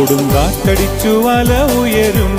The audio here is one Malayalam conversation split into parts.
കൊടുങ്കാറ്റടിച്ചു വല ഉയരും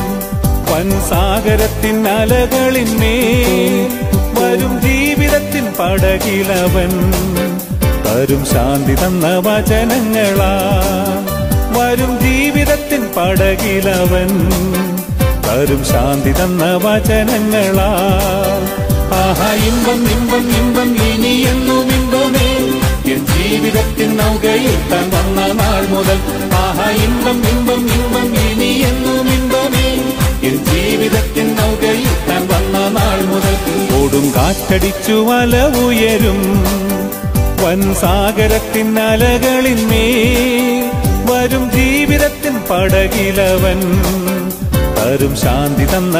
വൻസാഗരത്തിൻ അലകളിന്മേൽ വരും ജീവിതത്തിൻ പടകിലവൻ വരും ശാന്തി തന്ന വചനങ്ങളാ വരും ജീവിതത്തിൻ പടകിലവൻ വരും ശാന്തി തന്ന വചനങ്ങളാ ആഹാ ഇമ്പം ഇമ്പം ഇമ്പം ഇനി എന്നും ഇമ്പമേ എൻ ജീവിതത്തിൻ നൗകയിൽ താൻ വന്ന നാൾ മുതൽ ആഹാ ഇമ്പം ഇമ്പം ഇമ്പം ഇനി എന്നും ഇമ്പമേ എൻ ജീവിതത്തിൻ നൗകയിൽ താൻ വന്ന നാൾ മുതൽ ഓടും കാറ്റടിച്ചു വല ഉയരും വൻസാഗരത്തിൻ അലകളിന്മേൽ വരും ജീവിതത്തിൻ പടകിലവൻ തരും ശാന്തി തന്ന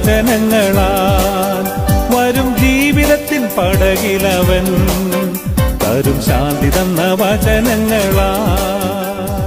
വചനങ്ങളാൽ വരും ജീവിതത്തിൻ പടകിലവൻ തരും ശാന്തി തന്ന വചനങ്ങളാൽ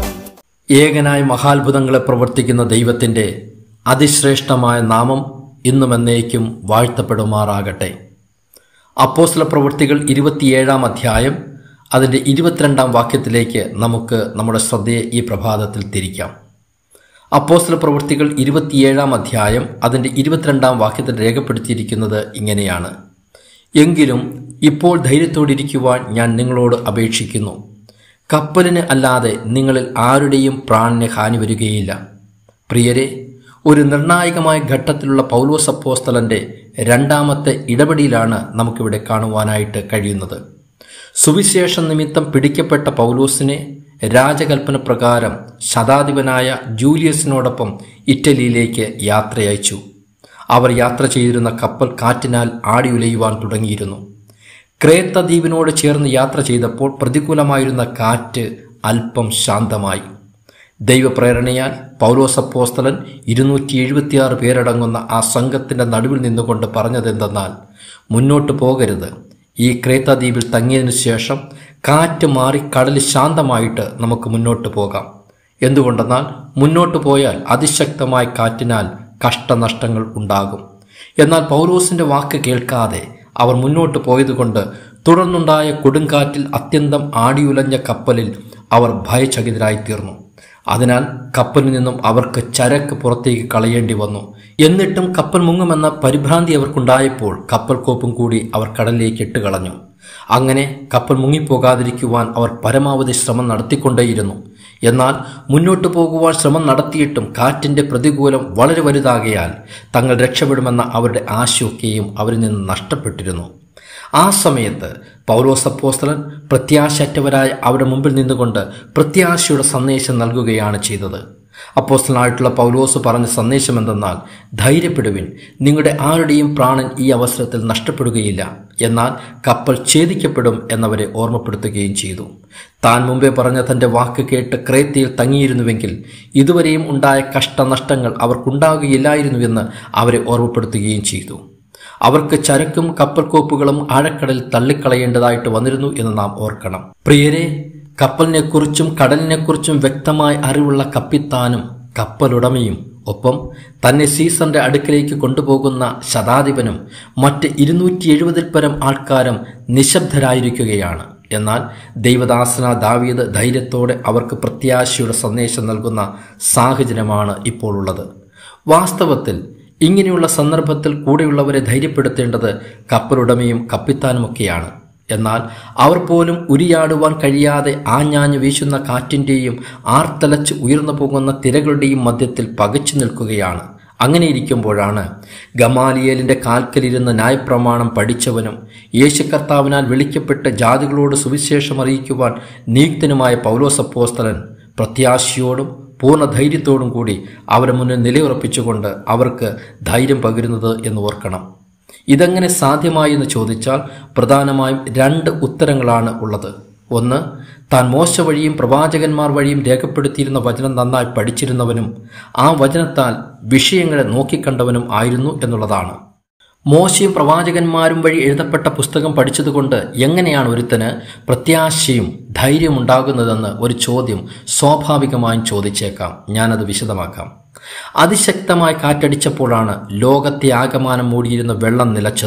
ഏകനായ മഹാത്ഭുതങ്ങളെ പ്രവർത്തിക്കുന്ന ദൈവത്തിൻ്റെ അതിശ്രേഷ്ഠമായ നാമം ഇന്നും എന്നേക്കും വാഴ്ത്തപ്പെടുമാറാകട്ടെ അപ്പോസ്തല പ്രവൃത്തികൾ ഇരുപത്തിയേഴാം അധ്യായം അതിൻ്റെ ഇരുപത്തിരണ്ടാം വാക്യത്തിലേക്ക് നമുക്ക് നമ്മുടെ ശ്രദ്ധയെ ഈ പ്രഭാതത്തിൽ തിരിക്കാം അപ്പോസ്തല പ്രവൃത്തികൾ ഇരുപത്തിയേഴാം അധ്യായം അതിൻ്റെ ഇരുപത്തിരണ്ടാം വാക്യത്തിൽ രേഖപ്പെടുത്തിയിരിക്കുന്നത് ഇങ്ങനെയാണ് എങ്കിലും ഇപ്പോൾ ധൈര്യത്തോടിരിക്കുവാൻ ഞാൻ നിങ്ങളോട് അപേക്ഷിക്കുന്നു കപ്പലിന് അല്ലാതെ നിങ്ങളിൽ ആരുടെയും പ്രാണന് ഹാനി വരികയില്ല പ്രിയരെ ഒരു നിർണായകമായ ഘട്ടത്തിലുള്ള പൗലോസ് അപ്പോസ്തലന്റെ രണ്ടാമത്തെ ഇടപെടിയിലാണ് നമുക്കിവിടെ കാണുവാനായിട്ട് കഴിയുന്നത് സുവിശേഷ നിമിത്തം പിടിക്കപ്പെട്ട പൗലോസിനെ രാജകൽപ്പന പ്രകാരം ശതാധിപനായ ജൂലിയസിനോടൊപ്പം ഇറ്റലിയിലേക്ക് യാത്രയച്ചു അവർ യാത്ര ചെയ്തിരുന്ന കപ്പൽ കാറ്റിനാൽ ആടിയുലയുവാൻ തുടങ്ങിയിരുന്നു ക്രേത്ത ദ്വീപിനോട് ചേർന്ന് യാത്ര ചെയ്തപ്പോൾ പ്രതികൂലമായിരുന്ന കാറ്റ് അല്പം ശാന്തമായി ദൈവപ്രേരണയാൽ പൗലോസപ്പോസ്തലൻ ഇരുന്നൂറ്റി എഴുപത്തിയാറ് പേരടങ്ങുന്ന ആ സംഘത്തിന്റെ നടുവിൽ നിന്നുകൊണ്ട് പറഞ്ഞതെന്തെന്നാൽ മുന്നോട്ട് പോകരുത് ഈ ക്രേത്ത ദ്വീപിൽ തങ്ങിയതിനു ശേഷം കാറ്റ് മാറി കടൽ ശാന്തമായിട്ട് നമുക്ക് മുന്നോട്ട് പോകാം എന്തുകൊണ്ടെന്നാൽ മുന്നോട്ട് പോയാൽ അതിശക്തമായ കാറ്റിനാൽ കഷ്ടനഷ്ടങ്ങൾ ഉണ്ടാകും എന്നാൽ പൗലോസിന്റെ വാക്ക് കേൾക്കാതെ അവർ മുന്നോട്ട് പോയതുകൊണ്ട് തുടർന്നുണ്ടായ കൊടുങ്കാറ്റിൽ അത്യന്തം ആടിയുലഞ്ഞ കപ്പലിൽ അവർ ഭയചകിതരായി തീർന്നു അതിനാൽ കപ്പലിൽ നിന്നും അവർക്ക് ചരക്ക് പുറത്തേക്ക് കളയേണ്ടി വന്നു എന്നിട്ടും കപ്പൽ മുങ്ങുമെന്ന പരിഭ്രാന്തി അവർക്കുണ്ടായപ്പോൾ കപ്പൽ കോപ്പും കൂടി അവർ കടലിലേക്ക് ഇട്ടുകളഞ്ഞു അങ്ങനെ കപ്പൽ മുങ്ങിപ്പോകാതിരിക്കുവാൻ അവർ പരമാവധി ശ്രമം നടത്തിക്കൊണ്ടേയിരുന്നു എന്നാൽ മുന്നോട്ടു പോകുവാൻ ശ്രമം നടത്തിയിട്ടും കാറ്റിന്റെ പ്രതികൂലം വളരെ വലുതാകയാൽ തങ്ങൾ രക്ഷപ്പെടുമെന്ന അവരുടെ ആശയൊക്കെയും അവരിൽ നിന്ന് നഷ്ടപ്പെട്ടിരുന്നു ആ സമയത്ത് പൗലോസപ്പോസ്തലൻ പ്രത്യാശയറ്റവരായ അവരുടെ മുമ്പിൽ നിന്നുകൊണ്ട് പ്രത്യാശയുടെ സന്ദേശം നൽകുകയാണ് ചെയ്തത് അപ്പോസ്തലനായിട്ടുള്ള പൗലോസ് പറഞ്ഞ സന്ദേശം എന്തെന്നാൽ ധൈര്യപ്പെടുവിൻ നിങ്ങളുടെ ആരുടെയും പ്രാണൻ ഈ അവസരത്തിൽ നഷ്ടപ്പെടുകയില്ല എന്നാൽ കപ്പൽ ഛേദിക്കപ്പെടും എന്നവരെ ഓർമ്മപ്പെടുത്തുകയും ചെയ്തു താൻ മുമ്പേ പറഞ്ഞ തന്റെ വാക്ക് കേട്ട് ക്രേത്തയിൽ തങ്ങിയിരുന്നുവെങ്കിൽ ഇതുവരെയും ഉണ്ടായ കഷ്ടനഷ്ടങ്ങൾ അവർക്കുണ്ടാകുകയില്ലായിരുന്നുവെന്ന് അവരെ ഓർമ്മപ്പെടുത്തുകയും ചെയ്തു അവർക്ക് ചരക്കും കപ്പൽക്കോപ്പുകളും ആഴക്കടലിൽ തള്ളിക്കളയേണ്ടതായിട്ട് വന്നിരുന്നു എന്ന് നാം ഓർക്കണം പ്രിയരെ കപ്പലിനെക്കുറിച്ചും കടലിനെക്കുറിച്ചും വ്യക്തമായ അറിവുള്ള കപ്പിത്താനും കപ്പലുടമയും ഒപ്പം തന്നെ സീസന്റെ അടുക്കലേക്ക് കൊണ്ടുപോകുന്ന ശതാധിപനും മറ്റ് ഇരുന്നൂറ്റി എഴുപതിൽ പരം ആൾക്കാരും നിശബ്ദരായിരിക്കുകയാണ് എന്നാൽ ദൈവദാസന ദാവീദ് ധൈര്യത്തോടെ അവർക്ക് പ്രത്യാശയുടെ സന്ദേശം നൽകുന്ന സാഹചര്യമാണ് ഇപ്പോൾ ഉള്ളത് വാസ്തവത്തിൽ ഇങ്ങനെയുള്ള സന്ദർഭത്തിൽ കൂടെയുള്ളവരെ ധൈര്യപ്പെടുത്തേണ്ടത് കപ്പലുടമയും കപ്പിത്താനുമൊക്കെയാണ് എന്നാൽ അവർ പോലും ഉരിയാടുവാൻ കഴിയാതെ ആഞ്ഞാഞ്ഞു വീശുന്ന കാറ്റിൻ്റെയും ആർത്തലച്ച് ഉയർന്നു പോകുന്ന തിരകളുടെയും മധ്യത്തിൽ പകച്ചു നിൽക്കുകയാണ് അങ്ങനെ ഇരിക്കുമ്പോഴാണ് ഗമാലിയേലിന്റെ കാൽക്കലിരുന്ന് ന്യായപ്രമാണം പഠിച്ചവനും യേശു കർത്താവിനാൽ വിളിക്കപ്പെട്ട് ജാതികളോട് സുവിശേഷം അറിയിക്കുവാൻ നിയുക്തനുമായ പൗലോസപ്പോസ്തലൻ പ്രത്യാശയോടും പൂർണ്ണ ധൈര്യത്തോടും കൂടി അവരെ മുന്നിൽ നിലയുറപ്പിച്ചുകൊണ്ട് അവർക്ക് ധൈര്യം പകരുന്നത് എന്ന് ഓർക്കണം ഇതെങ്ങനെ സാധ്യമായി എന്ന് ചോദിച്ചാൽ പ്രധാനമായും രണ്ട് ഉത്തരങ്ങളാണ് ഉള്ളത് ഒന്ന് താൻ മോശ വഴിയും പ്രവാചകന്മാർ വഴിയും രേഖപ്പെടുത്തിയിരുന്ന വചനം നന്നായി പഠിച്ചിരുന്നവനും ആ വചനത്താൽ വിഷയങ്ങളെ നോക്കിക്കണ്ടവനും ആയിരുന്നു എന്നുള്ളതാണ് മോശയും പ്രവാചകന്മാരും വഴി എഴുതപ്പെട്ട പുസ്തകം പഠിച്ചതുകൊണ്ട് എങ്ങനെയാണ് ഒരുത്തന് പ്രത്യാശയും ധൈര്യവും ഉണ്ടാകുന്നതെന്ന് ഒരു ചോദ്യം സ്വാഭാവികമായും ചോദിച്ചേക്കാം ഞാനത് വിശദമാക്കാം അതിശക്തമായി കാറ്റടിച്ചപ്പോഴാണ് ലോകത്തെ ആകമാനം മൂടിയിരുന്ന വെള്ളം നിലച്ചതും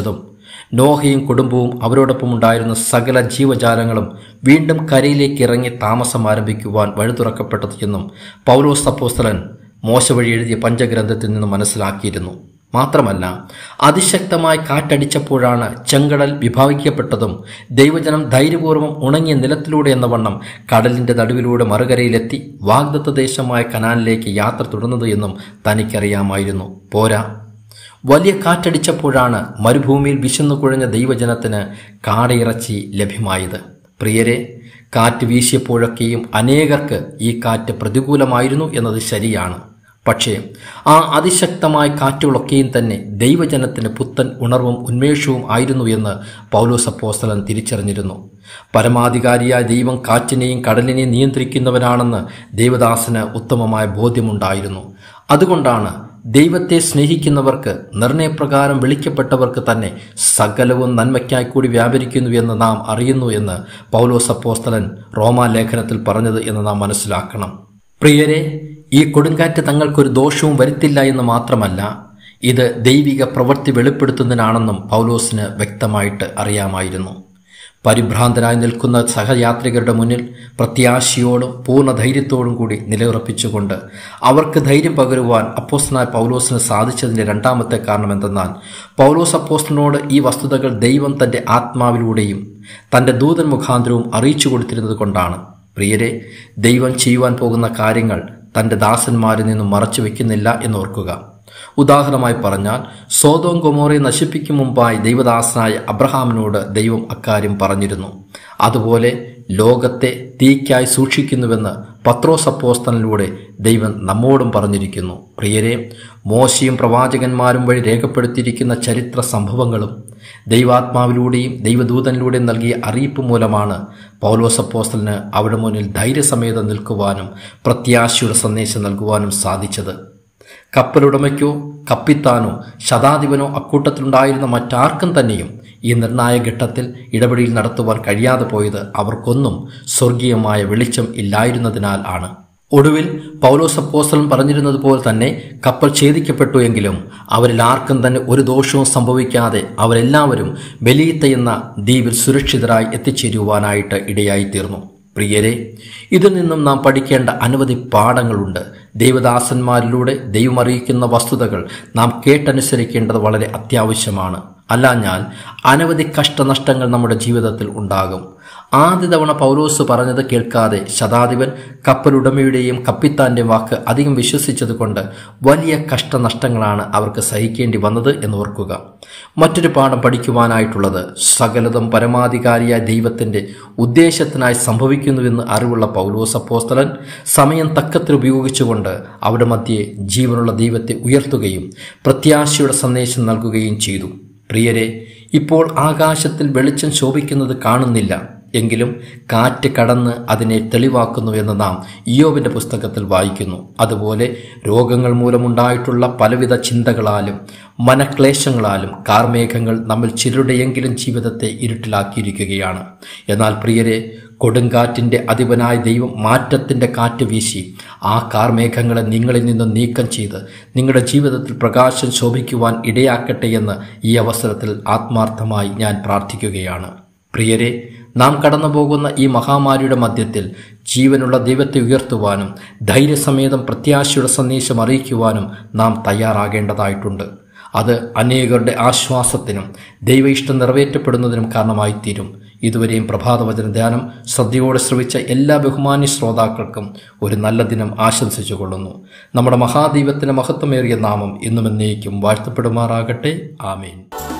നോഹയും കുടുംബവും അവരോടൊപ്പം ഉണ്ടായിരുന്ന സകല ജീവജാലങ്ങളും വീണ്ടും കരയിലേക്ക് ഇറങ്ങി താമസം ആരംഭിക്കുവാൻ വഴി തുറക്കപ്പെട്ടത് എന്നും പൗലോസ് അപ്പോസ്തലൻ മോശ വഴി എഴുതിയ പഞ്ചഗ്രന്ഥത്തിൽ നിന്ന് മനസ്സിലാക്കിയിരുന്നു മാത്രമല്ല അതിശക്തമായി കാറ്റടിച്ചപ്പോഴാണ് ചെങ്കടൽ വിഭാഗിക്കപ്പെട്ടതും ദൈവജനം ധൈര്യപൂർവ്വം ഉണങ്ങിയ നിലത്തിലൂടെ എന്ന വണ്ണം കടലിന്റെ നടുവിലൂടെ മറുകരയിലെത്തി വാഗ്ദത്ത ദേശമായ കനാലിലേക്ക് യാത്ര തുടർന്നത് എന്നും തനിക്കറിയാമായിരുന്നു പോരാ വലിയ കാറ്റടിച്ചപ്പോഴാണ് മരുഭൂമിയിൽ വിശന്നു കുഴഞ്ഞ ദൈവജനത്തിന് കാടയിറച്ചി ലഭ്യമായത് പ്രിയരെ കാറ്റ് വീശിയപ്പോഴൊക്കെയും അനേകർക്ക് ഈ കാറ്റ് പ്രതികൂലമായിരുന്നു എന്നത് ശരിയാണ് പക്ഷേ ആ അതിശക്തമായ കാറ്റുകളൊക്കെയും തന്നെ ദൈവജനത്തിന് പുത്തൻ ഉണർവും ഉന്മേഷവും ആയിരുന്നു എന്ന് പൗലോസപ്പോസ്തലൻ തിരിച്ചറിഞ്ഞിരുന്നു പരമാധികാരിയായ ദൈവം കാറ്റിനെയും കടലിനെയും നിയന്ത്രിക്കുന്നവനാണെന്ന് ദേവദാസന് ഉത്തമമായ ബോധ്യമുണ്ടായിരുന്നു അതുകൊണ്ടാണ് ദൈവത്തെ സ്നേഹിക്കുന്നവർക്ക് നിർണയപ്രകാരം വിളിക്കപ്പെട്ടവർക്ക് തന്നെ സകലവും നന്മയ്ക്കായി കൂടി വ്യാപരിക്കുന്നു എന്ന് നാം അറിയുന്നു എന്ന് പൗലോസ് അപ്പോസ്തലൻ റോമാലേഖനത്തിൽ പറഞ്ഞത് എന്ന് നാം മനസ്സിലാക്കണം പ്രിയരെ ഈ കൊടുങ്കാറ്റ് തങ്ങൾക്കൊരു ദോഷവും വരുത്തില്ല എന്ന് മാത്രമല്ല ഇത് ദൈവിക പ്രവൃത്തി വെളിപ്പെടുത്തുന്നതിനാണെന്നും പൗലോസിന് വ്യക്തമായിട്ട് അറിയാമായിരുന്നു പരിഭ്രാന്തനായി നിൽക്കുന്ന സഹയാത്രികരുടെ മുന്നിൽ പ്രത്യാശയോടും പൂർണ്ണ ധൈര്യത്തോടും കൂടി നിലയുറപ്പിച്ചുകൊണ്ട് അവർക്ക് ധൈര്യം പകരുവാൻ അപ്പോസ്റ്റനായ പൗലോസിന് സാധിച്ചതിൻ്റെ രണ്ടാമത്തെ കാരണം എന്തെന്നാൽ പൗലോസ് അപ്പോസ്റ്റനോട് ഈ വസ്തുതകൾ ദൈവം തൻ്റെ ആത്മാവിലൂടെയും തൻ്റെ ദൂതൻ മുഖാന്തരവും അറിയിച്ചു കൊടുത്തിരുന്നത് കൊണ്ടാണ് പ്രിയരെ ദൈവം ചെയ്യുവാൻ പോകുന്ന കാര്യങ്ങൾ തൻ്റെ ദാസന്മാരിൽ നിന്നും മറച്ചു വയ്ക്കുന്നില്ല എന്നോർക്കുക ഉദാഹരണമായി പറഞ്ഞാൽ സോതോം ഗൊമോറെ നശിപ്പിക്കും മുമ്പായി ദൈവദാസനായ അബ്രഹാമിനോട് ദൈവം അക്കാര്യം പറഞ്ഞിരുന്നു അതുപോലെ ലോകത്തെ തീക്കായി സൂക്ഷിക്കുന്നുവെന്ന് പത്രോസപ്പോസ്തനിലൂടെ ദൈവം നമ്മോടും പറഞ്ഞിരിക്കുന്നു പ്രിയരെ മോശയും പ്രവാചകന്മാരും വഴി രേഖപ്പെടുത്തിയിരിക്കുന്ന ചരിത്ര സംഭവങ്ങളും ദൈവാത്മാവിലൂടെയും ദൈവദൂതനിലൂടെയും നൽകിയ അറിയിപ്പ് മൂലമാണ് പൗലോസപ്പോസ്റ്റലിന് അവിടെ മുന്നിൽ ധൈര്യസമേതം നിൽക്കുവാനും പ്രത്യാശയുടെ സന്ദേശം നൽകുവാനും സാധിച്ചത് കപ്പലുടമയ്ക്കോ കപ്പിത്താനോ ശതാധിപനോ അക്കൂട്ടത്തിലുണ്ടായിരുന്ന മറ്റാർക്കും തന്നെയും ഈ നിർണായക ഘട്ടത്തിൽ ഇടപെടൽ നടത്തുവാൻ കഴിയാതെ പോയത് അവർക്കൊന്നും സ്വർഗീയമായ വെളിച്ചം ഇല്ലായിരുന്നതിനാൽ ആണ് ഒടുവിൽ പൗലോസപ്പോസ്റ്റലൻ പറഞ്ഞിരുന്നത് പോലെ തന്നെ കപ്പൽ ഛേദിക്കപ്പെട്ടു എങ്കിലും അവരിൽ ആർക്കും തന്നെ ഒരു ദോഷവും സംഭവിക്കാതെ അവരെല്ലാവരും ബലീത്ത എന്ന ദ്വീപിൽ സുരക്ഷിതരായി എത്തിച്ചേരുവാനായിട്ട് ഇടയായിത്തീർന്നു പ്രിയരെ ഇതിൽ നിന്നും നാം പഠിക്കേണ്ട അനവധി പാഠങ്ങളുണ്ട് ദൈവദാസന്മാരിലൂടെ ദൈവം അറിയിക്കുന്ന വസ്തുതകൾ നാം കേട്ടനുസരിക്കേണ്ടത് വളരെ അത്യാവശ്യമാണ് അല്ലാഞ്ഞാൽ അനവധി കഷ്ടനഷ്ടങ്ങൾ നമ്മുടെ ജീവിതത്തിൽ ഉണ്ടാകും ആദ്യ തവണ പൗലോസ് പറഞ്ഞത് കേൾക്കാതെ ശതാധിപൻ കപ്പലുടമയുടെയും കപ്പിത്താന്റെയും വാക്ക് അധികം വിശ്വസിച്ചതുകൊണ്ട് വലിയ കഷ്ടനഷ്ടങ്ങളാണ് അവർക്ക് സഹിക്കേണ്ടി വന്നത് എന്ന് ഓർക്കുക മറ്റൊരു പാഠം പഠിക്കുവാനായിട്ടുള്ളത് സകലതും പരമാധികാരിയായ ദൈവത്തിന്റെ ഉദ്ദേശത്തിനായി സംഭവിക്കുന്നുവെന്ന് അറിവുള്ള പൗലോസ് അപ്പോസ്തലൻ സമയം തക്കത്തിൽ ഉപയോഗിച്ചുകൊണ്ട് അവിടെ മധ്യേ ജീവനുള്ള ദൈവത്തെ ഉയർത്തുകയും പ്രത്യാശയുടെ സന്ദേശം നൽകുകയും ചെയ്തു പ്രിയരെ ഇപ്പോൾ ആകാശത്തിൽ വെളിച്ചം ശോഭിക്കുന്നത് കാണുന്നില്ല എങ്കിലും കാറ്റ് കടന്ന് അതിനെ തെളിവാക്കുന്നുവെന്ന് നാം ഇയോവിൻ്റെ പുസ്തകത്തിൽ വായിക്കുന്നു അതുപോലെ രോഗങ്ങൾ മൂലമുണ്ടായിട്ടുള്ള പലവിധ ചിന്തകളാലും മനക്ലേശങ്ങളാലും കാർമേഘങ്ങൾ നമ്മിൽ ചിലരുടെയെങ്കിലും ജീവിതത്തെ ഇരുട്ടിലാക്കിയിരിക്കുകയാണ് എന്നാൽ പ്രിയരെ കൊടുങ്കാറ്റിൻ്റെ അധിപനായ ദൈവം മാറ്റത്തിൻ്റെ കാറ്റ് വീശി ആ കാർമേഘങ്ങളെ നിങ്ങളിൽ നിന്നും നീക്കം ചെയ്ത് നിങ്ങളുടെ ജീവിതത്തിൽ പ്രകാശം ശോഭിക്കുവാൻ ഇടയാക്കട്ടെ എന്ന് ഈ അവസരത്തിൽ ആത്മാർത്ഥമായി ഞാൻ പ്രാർത്ഥിക്കുകയാണ് പ്രിയരെ നാം കടന്നു പോകുന്ന ഈ മഹാമാരിയുടെ മധ്യത്തിൽ ജീവനുള്ള ദൈവത്തെ ഉയർത്തുവാനും ധൈര്യസമേതം പ്രത്യാശയുടെ സന്ദേശം അറിയിക്കുവാനും നാം തയ്യാറാകേണ്ടതായിട്ടുണ്ട് അത് അനേകരുടെ ആശ്വാസത്തിനും ദൈവ ഇഷ്ടം നിറവേറ്റപ്പെടുന്നതിനും കാരണമായി തീരും ഇതുവരെയും പ്രഭാതവചന ധ്യാനം ശ്രദ്ധയോടെ ശ്രവിച്ച എല്ലാ ബഹുമാന്യ ശ്രോതാക്കൾക്കും ഒരു നല്ല ദിനം ആശംസിച്ചു കൊള്ളുന്നു നമ്മുടെ മഹാദൈവത്തിന് മഹത്വമേറിയ നാമം ഇന്നും എന്നേക്കും വാഴ്ത്തപ്പെടുമാറാകട്ടെ ആമേൻ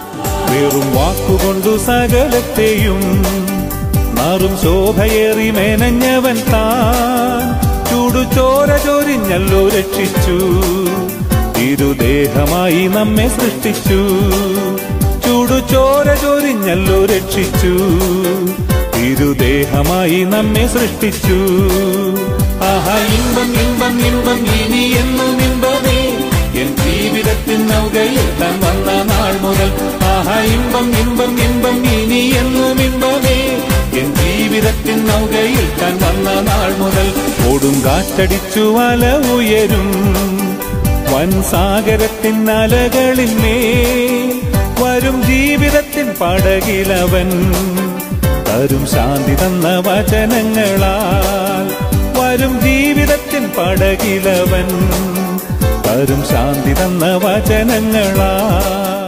വെറും വാക്കുകൊണ്ടു സകലത്തെയും നാറും ശോഭയേറി മേനഞ്ഞവൻ താൻ ചൂടുചോര ചൊരിഞ്ഞല്ലോ രക്ഷിച്ചു തിരുദേഹമായി നമ്മെ സൃഷ്ടിച്ചു ചൂടുചോര ചൊരിഞ്ഞല്ലോ രക്ഷിച്ചു തിരുദേഹമായി നമ്മെ സൃഷ്ടിച്ചു ആഹാ ഇമ്പം ഇമ്പം ഇമ്പം ഇനി എന്നും ഇമ്പമേ എൻ ജീവിതത്തിൻ നൗകയിൽ താൻ വന്ന നാൾ മുതൽ ആഹാ ഇമ്പം ഇമ്പം ഇമ്പം ഇനി എന്നും ഇമ്പമേ എൻ ജീവിതത്തിൻ നൗകയിൽ താൻ വന്ന നാൾ മുതൽ കൊടുങ്കാറ്റടിച്ചു വല ഉയരും വൻ സാഗരത്തിൻ അലകളിന്മേൽ വരും ജീവിതത്തിൻ പടകിലവൻ തരും ശാന്തി തന്ന വചനങ്ങളാൽ വരും ജീവിതത്തിൻ പടകിലവൻ തരും ശാന്തി തന്ന വചനങ്ങളാൽ